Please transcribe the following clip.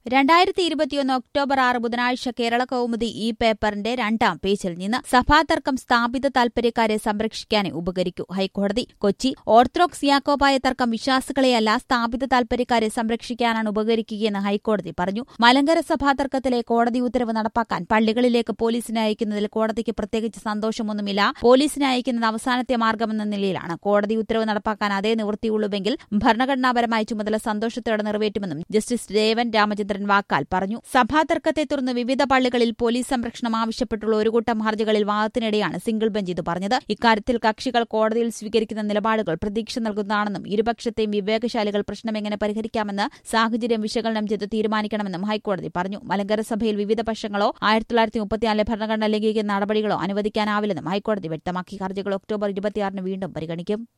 രണ്ടായിരത്തി ഇരുപത്തിയൊന്ന് ഒക്ടോബർ ആറ് ബുധനാഴ്ച കേരള കൗമുദി ഈ പേപ്പറിന്റെ രണ്ടാം പേജിൽ നിന്ന് സഭാതർക്കം സ്ഥാപിത താൽപര്യക്കാരെ സംരക്ഷിക്കാനേ ഉപകരിക്കൂ ഹൈക്കോടതി കൊച്ചി ഓർത്തഡോക്സ് യാക്കോബായ തർക്കം വിശ്വാസികളെയല്ല സ്ഥാപിത താൽപര്യക്കാരെ സംരക്ഷിക്കാനാണ് ഉപകരിക്കുകയെന്ന് ഹൈക്കോടതി പറഞ്ഞു മലങ്കര സഭാതർക്കത്തിലെ കോടതി ഉത്തരവ് നടപ്പാക്കാൻ പള്ളികളിലേക്ക് പോലീസിനെ അയക്കുന്നതിൽ കോടതിക്ക് പ്രത്യേകിച്ച് സന്തോഷമൊന്നുമില്ല പോലീസിനെ അയക്കുന്നത് അവസാനത്തെ മാർഗമെന്ന നിലയിലാണ് കോടതി ഉത്തരവ് നടപ്പാക്കാൻ അതേ നിവൃത്തിയുള്ളൂവെങ്കിൽ ഭരണഘടനാപരമായ ചുമതല സന്തോഷത്തോടെ നിറവേറ്റുമെന്നും ജസ്റ്റിസ് ദേവൻ രാമചന്ദ്രൻ വാക്കാൽ പറഞ്ഞു സഭാതർക്കത്തെ തുടർന്ന് വിവിധ പള്ളികളിൽ പോലീസ് സംരക്ഷണം ആവശ്യപ്പെട്ടുള്ള ഒരു കൂട്ടം ഹർജികളിൽ വാദത്തിനിടെയാണ് സിംഗിൾ ബെഞ്ച് ഇത് പറഞ്ഞത് ഇക്കാര്യത്തിൽ കക്ഷികൾ കോടതിയിൽ സ്വീകരിക്കുന്ന നിലപാടുകൾ പ്രതീക്ഷ നൽകുന്നതാണെന്നും ഇരുപക്ഷത്തെയും വിവേകശാലികൾ പ്രശ്നം എങ്ങനെ പരിഹരിക്കാമെന്ന് സാഹചര്യം വിശകലനം ചെയ്ത് തീരുമാനിക്കണമെന്നും ഹൈക്കോടതി പറഞ്ഞു മലങ്കര സഭയിൽ വിവിധ പക്ഷങ്ങളോ ആയിരത്തി തൊള്ളായിരത്തി മുപ്പത്തിനാലിലെ ഭരണഘടന ലംഘിക്കുന്ന നടപടികളോ അനുവദിക്കാനാവില്ലെന്നും ഹൈക്കോടതി വ്യക്തമാക്കി ഹർജികൾ ഒക്ടോബർ ഇരുപത്തിയാറിന് വീണ്ടും പരിഗണിക്കും